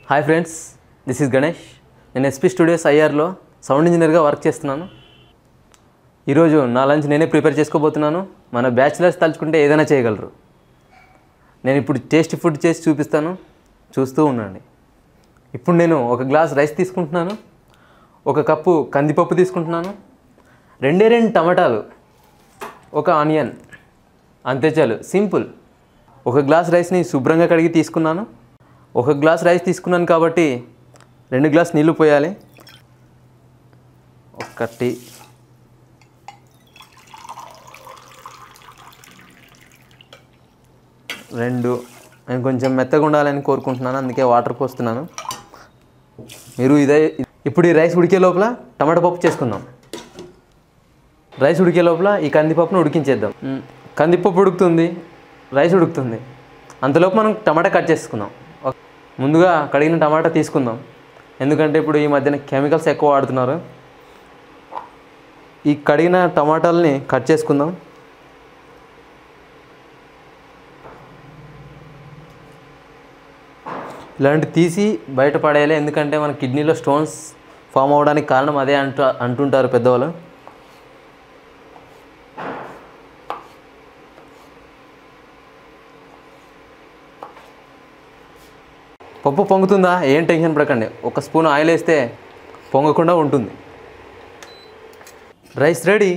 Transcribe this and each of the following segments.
hi friends this is Ganesh నేను SP studios ఐఆర్లో sound ఇంజనీర్గా వర్క్ చేస్తున్నాను ఈరోజు నా లంచ్ నేనే ప్రిపేర్ చేసుకోబోతున్నాను మన బ్యాచిలర్స్ తలుచుకుంటే ఏదైనా చేయగలరు నేను ఇప్పుడు టేస్ట్ ఫుడ్ చేసి చూపిస్తాను చూస్తూ ఉండండి ఇప్పుడు నేను ఒక గ్లాస్ రైస్ తీసుకుంటున్నాను ఒక కప్పు కందిపప్పు తీసుకుంటున్నాను రెండే రెండు టమాటాలు ఒక ఆనియన్ అంతే చాలు సింపుల్ ఒక గ్లాస్ రైస్ని శుభ్రంగా కడిగి తీసుకున్నాను ఒక గ్లాస్ రైస్ తీసుకున్నాను కాబట్టి రెండు గ్లాస్ నీళ్ళు పోయాలి ఒకటి రెండు నేను కొంచెం మెత్తగా ఉండాలని కోరుకుంటున్నాను అందుకే వాటర్ పోస్తున్నాను మీరు ఇదే ఇప్పుడు ఈ రైస్ ఉడికే లోపల టమాటా పప్పు చేసుకుందాం రైస్ ఉడికే లోపల ఈ కందిపప్పును ఉడికించేద్దాం మ్, కందిపప్పు ఉడుకుతుంది రైస్ ఉడుకుతుంది అంతలోపు మనం టమాటా కట్ చేసుకుందాం ఓ- ముందుగా కడిగిన టమాటా తీసుకుందాం ఎందుకంటే ఇప్పుడు ఈ మధ్యన కెమికల్స్ ఎక్కువ వాడుతున్నారు ఈ కడిగిన టమాటాలని కట్ చేసుకుందాం ఇలాంటి తీసి బయట పడేయాలి ఎందుకంటే మన కిడ్నీలో స్టోన్స్ ఫామ్ అవ్వడానికి కారణం అదే అంటూ అంటుంటారు పెద్దవాళ్ళు పప్పు పొంగుతుందా ఏం టెన్షన్ పడకండి ఒక స్పూన్ ఆయిల్ వేస్తే పొంగకుండా ఉంటుంది రైస్ రెడీ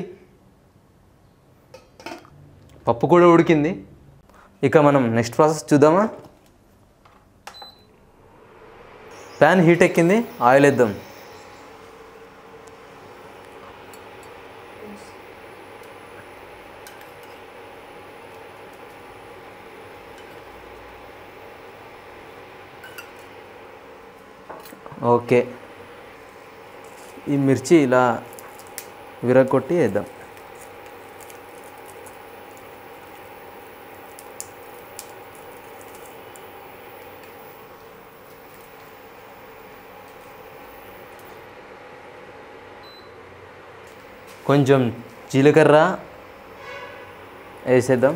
పప్పు కూడా ఉడికింది ఇక మనం నెక్స్ట్ ప్రాసెస్ చూద్దామా ప్యాన్ హీట్ ఎక్కింది ఆయిల్ వేద్దాం ఓకే ఈ మిర్చి ఇలా విరగొట్టి వేద్దాం కొంచెం జీలకర్ర వేసేద్దాం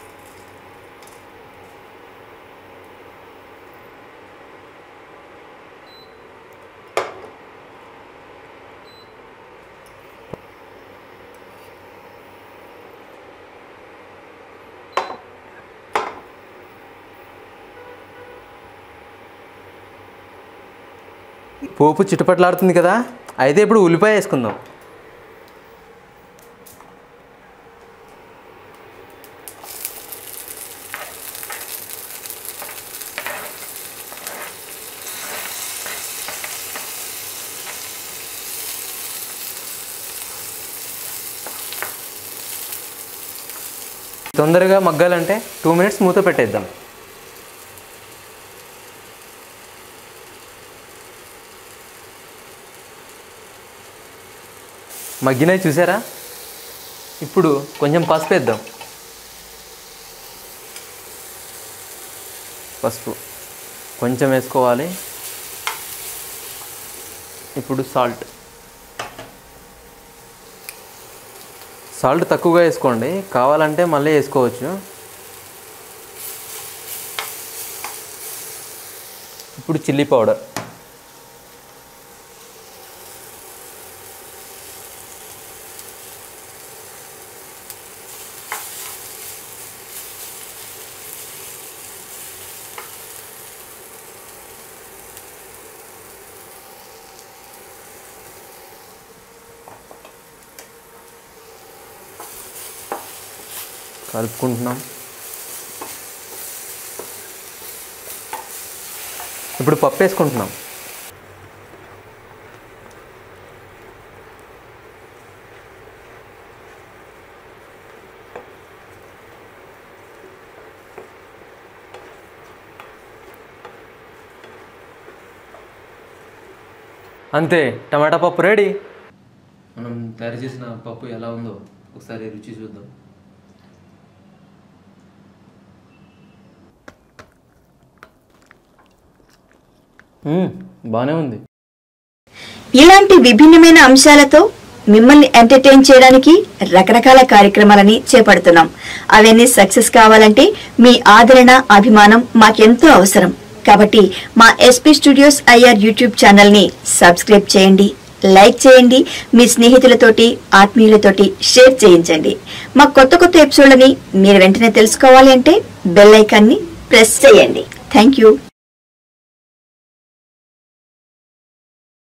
పోపు చిటపట్లాడుతుంది కదా అయితే ఇప్పుడు ఉల్లిపాయ వేసుకుందాం తొందరగా మగ్గాలంటే టూ మినిట్స్ మూత పెట్టేద్దాం మగ్గినాయి చూసారా ఇప్పుడు కొంచెం పసుపు వేద్దాం పసుపు కొంచెం వేసుకోవాలి ఇప్పుడు సాల్ట్ సాల్ట్ తక్కువగా వేసుకోండి కావాలంటే మళ్ళీ వేసుకోవచ్చు ఇప్పుడు చిల్లీ పౌడర్ కలుపుకుంటున్నాం ఇప్పుడు పప్పు వేసుకుంటున్నాం అంతే టమాటా పప్పు రెడీ మనం తయారు చేసిన పప్పు ఎలా ఉందో ఒకసారి రుచి చూద్దాం మ్మ్, బాగానే ఉంది ఇలాంటి విభిన్నమైన అంశాలతో మిమ్మల్ని ఎంటర్టైన్ చేయడానికి రకరకాల కార్యక్రమాలని చేపడుతున్నాం అవన్నీ సక్సెస్ కావాలంటే మీ ఆదరణ అభిమానం మాకెంతో అవసరం కాబట్టి మా ఎస్పీ స్టూడియోస్ ఐఆర్ యూట్యూబ్ ఛానల్ని సబ్స్క్రైబ్ చేయండి లైక్ చేయండి మీ స్నేహితులతోటి ఆత్మీయులతోటి షేర్ చేయించండి మా కొత్త కొత్త ఎపిసోడ్లని మీరు వెంటనే తెలుసుకోవాలి అంటే బెల్ ఐకాన్ని ప్రెస్ చేయండి థ్యాంక్ యూ